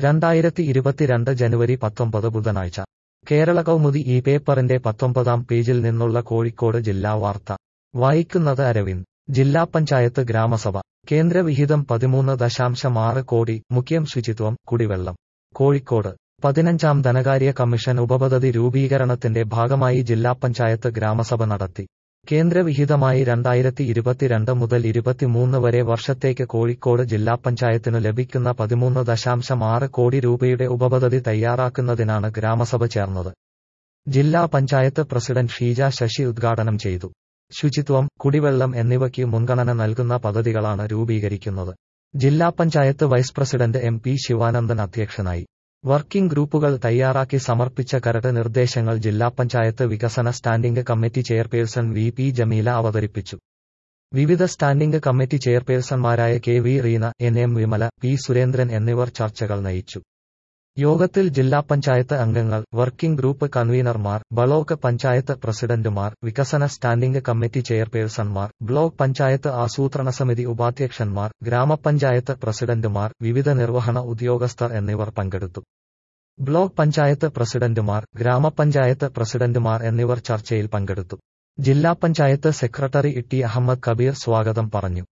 രണ്ടായിരത്തി ഇരുപത്തിരണ്ട് ജനുവരി പത്തൊമ്പത് ബുധനാഴ്ച കേരള കൗമുദി ഈ പേപ്പറിന്റെ പത്തൊമ്പതാം പേജിൽ നിന്നുള്ള കോഴിക്കോട് ജില്ലാ വാർത്ത വായിക്കുന്നത് അരവിന്ദ് ജില്ലാ പഞ്ചായത്ത് ഗ്രാമസഭ കേന്ദ്രവിഹിതം പതിമൂന്ന് ദശാംശം ആറ് കോടി മുഖ്യം ശുചിത്വം കുടിവെള്ളം കോഴിക്കോട് പതിനഞ്ചാം ധനകാര്യ കമ്മീഷൻ ഉപപദ്ധതി രൂപീകരണത്തിന്റെ ഭാഗമായി ജില്ലാ പഞ്ചായത്ത് ഗ്രാമസഭ നടത്തി കേന്ദ്രവിഹിതമായി രണ്ടായിരത്തി ഇരുപത്തിരണ്ട് മുതൽ ഇരുപത്തിമൂന്ന് വരെ വർഷത്തേക്ക് കോഴിക്കോട് ജില്ലാ പഞ്ചായത്തിനു ലഭിക്കുന്ന പതിമൂന്ന് ദശാംശം ആറ് കോടി രൂപയുടെ ഉപപദ്ധതി തയ്യാറാക്കുന്നതിനാണ് ഗ്രാമസഭ ചേർന്നത് ജില്ലാ പഞ്ചായത്ത് പ്രസിഡന്റ് ഷീജ ശശി ഉദ്ഘാടനം ചെയ്തു ശുചിത്വം കുടിവെള്ളം എന്നിവയ്ക്ക് മുൻഗണന നൽകുന്ന പദ്ധതികളാണ് രൂപീകരിക്കുന്നത് ജില്ലാ panchayat vice president M P Sivanandan അധ്യക്ഷനായി വർക്കിംഗ് ഗ്രൂപ്പുകൾ തയ്യാറാക്കി സമർപ്പിച്ച കരട് നിർദ്ദേശങ്ങൾ ജില്ലാ പഞ്ചായത്ത് വികസന standing committee chairperson V P Jameela അവതരിപ്പിച്ചു വിവിധ സ്റ്റാൻഡിംഗ് കമ്മിറ്റി ചെയർപേഴ്സൺമാരായ K V Reena N M Vimala P Surendran എന്നിവർ ചർച്ചകൾ നയിച്ചു യോഗത്തിൽ ജില്ലാ പഞ്ചായത്ത് അംഗങ്ങൾ വർക്കിംഗ് ഗ്രൂപ്പ് കൺവീനർമാർ ബ്ലോക്ക് പഞ്ചായത്ത് പ്രസിഡന്റുമാർ വികസന സ്റ്റാൻഡിംഗ് കമ്മിറ്റി ചെയർപേഴ്സൺമാർ ബ്ലോക്ക് പഞ്ചായത്ത് ആസൂത്രണ സമിതി ഉപാധ്യക്ഷന്മാർ ഗ്രാമപഞ്ചായത്ത് പ്രസിഡന്റുമാർ വിവിധ നിർവഹണ ഉദ്യോഗസ്ഥർ എന്നിവർ പങ്കെടുത്തു ബ്ലോക്ക് പഞ്ചായത്ത് പ്രസിഡന്റുമാർ ഗ്രാമപഞ്ചായത്ത് പ്രസിഡന്റുമാർ എന്നിവർ ചർച്ചയിൽ പങ്കെടുത്തു ജില്ലാ panchayat secretary E T Ahammed Kabeer സ്വാഗതം പറഞ്ഞു